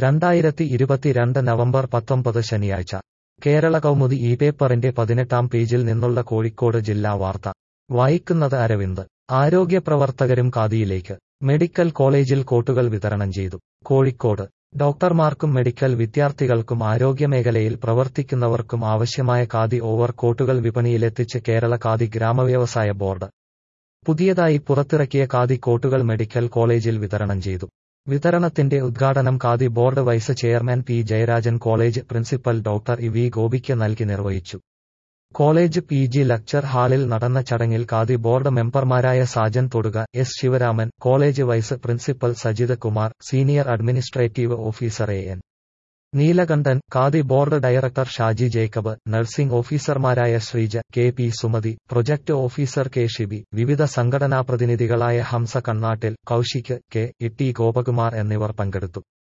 രണ്ടായിരത്തി ഇരുപത്തിരണ്ട് നവംബർ പത്തൊമ്പത് ശനിയാഴ്ച കേരള കൗമുദി ഈ പേപ്പറിന്റെ പതിനെട്ടാം പേജിൽ നിന്നുള്ള കോഴിക്കോട് ജില്ലാ വാർത്ത വായിക്കുന്നത് അരവിന്ദ് ആരോഗ്യ പ്രവർത്തകരും ഖാദിയിലേക്ക് മെഡിക്കൽ കോളേജിൽ കോട്ടുകൾ വിതരണം ചെയ്തു കോഴിക്കോട് ഡോക്ടർമാർക്കും മെഡിക്കൽ വിദ്യാർത്ഥികൾക്കും ആരോഗ്യമേഖലയിൽ പ്രവർത്തിക്കുന്നവർക്കും ആവശ്യമായ ഖാദി ഓവർ കോട്ടുകൾ വിപണിയിലെത്തിച്ച് കേരള ഖാദി ഗ്രാമവ്യവസായ ബോർഡ് പുതിയതായി പുറത്തിറക്കിയ ഖാദി കോട്ടുകൾ മെഡിക്കൽ കോളേജിൽ വിതരണം ചെയ്തു വിതരണത്തിന്റെ ഉദ്ഘാടനം khadi board vice chairman P Jayarajan college principal doctor E V ഗോപിക്ക് നൽകി നിർവഹിച്ചു കോളേജ് പി ജി ലക്ചർ ഹാളിൽ നടന്ന ചടങ്ങിൽ ഖാദി ബോർഡ് മെമ്പർമാരായ Sajan Thoduka S Sivaraman college vice principal Sajith Kumar senior administrative officer A N Neelakandan khadi board director Shaji Jacob nursing ഓഫീസർമാരായ Sreeja K P Sumathi project officer K Shibi വിവിധ സംഘടനാ പ്രതിനിധികളായ Hamsa Kannattil Kaushik K E T Gopakumar എന്നിവർ പങ്കെടുത്തു